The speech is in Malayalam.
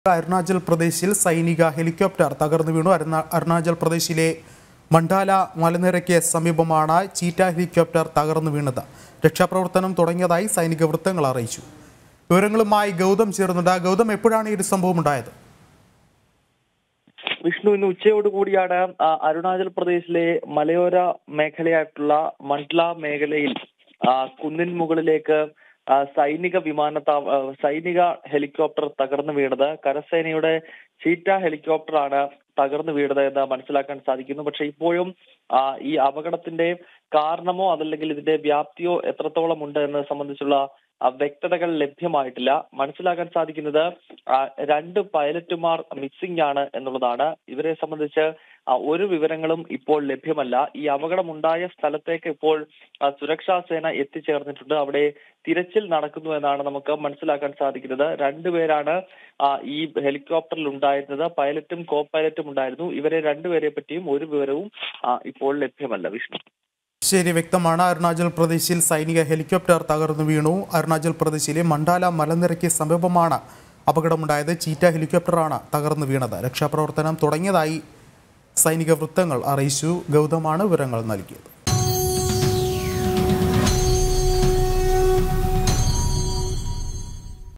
അരുണാചൽ പ്രദേശിൽ സൈനിക ഹെലികോപ്റ്റർ തകർന്നു വീണു അരുണ- അരുണാചൽ പ്രദേശിലെ മണ്ഡാല മലനിരയ്ക്ക് സമീപമാണ് ചീറ്റ ഹെലികോപ്റ്റർ തകർന്നു വീണത് രക്ഷാപ്രവർത്തനം തുടങ്ങിയതായി സൈനിക വൃത്തങ്ങൾ അറിയിച്ചു വിവരങ്ങളുമായി ഗൗതം ചേർന്നുണ്ട് ഗൗതം എപ്പോഴാണ് ഈ ഒരു സംഭവം ഉണ്ടായത് വിഷ്ണു ഇന്ന് ഉച്ചയോടുകൂടിയാണ് ആ, അരുണാചൽ പ്രദേശിലെ മലയോര മേഖലയായിട്ടുള്ള മണ്ഡ്ല മേഖലയിൽ ആ, കുന്നിൻ മുകളിലേക്ക് ആ, സൈനിക വിമാനത്താ ആ, സൈനിക ഹെലികോപ്റ്റർ തകർന്നു വീണത് കരസേനയുടെ ചീറ്റ ഹെലികോപ്റ്ററാണ് തകർന്നു വീണത് എന്ന് മനസ്സിലാക്കാൻ സാധിക്കുന്നു പക്ഷെ ഇപ്പോഴും ആ, ഈ അപകടത്തിന്റെ കാരണമോ അതല്ലെങ്കിൽ ഇതിന്റെ വ്യാപ്തിയോ എത്രത്തോളം ഉണ്ട് എന്ന് സംബന്ധിച്ചുള്ള ആ, വ്യക്തതകൾ ലഭ്യമായിട്ടില്ല മനസ്സിലാക്കാൻ സാധിക്കുന്നത് ആ, രണ്ട് പൈലറ്റുമാർ മിസ്സിംഗ് ആണ് എന്നുള്ളതാണ് ഇവരെ സംബന്ധിച്ച് ആ, ഒരു വിവരങ്ങളും ഇപ്പോൾ ലഭ്യമല്ല ഈ അപകടമുണ്ടായ സ്ഥലത്തേക്ക് ഇപ്പോൾ ആ, സുരക്ഷാ സേന എത്തിച്ചേർന്നിട്ടുണ്ട് അവിടെ തിരച്ചിൽ നടക്കുന്നു എന്നാണ് നമുക്ക് മനസ്സിലാക്കാൻ സാധിക്കുന്നത് രണ്ടുപേരാണ് ആ, ഈ ഹെലികോപ്റ്ററിൽ ഉണ്ടായിരുന്നത് പൈലറ്റും കോ പൈലറ്റും ഉണ്ടായിരുന്നു ഇവരെ രണ്ടുപേരെ പറ്റിയും ഒരു വിവരവും ആ, ഇപ്പോൾ ലഭ്യമല്ല വിഷ്ണു ശരി വ്യക്തമാണ് അരുണാചൽ പ്രദേശിൽ സൈനിക ഹെലികോപ്റ്റർ തകർന്നു വീണു അരുണാചൽ പ്രദേശിലെ മണ്ഡാല മലനിരയ്ക്ക് സമീപമാണ് അപകടമുണ്ടായത് ചീറ്റ ഹെലികോപ്റ്ററാണ് തകർന്നു വീണത് രക്ഷാപ്രവർത്തനം തുടങ്ങിയതായി സൈനിക വൃത്തങ്ങൾ അറിയിച്ചു ഗൗതമാണ് വിവരങ്ങൾ നൽകിയത്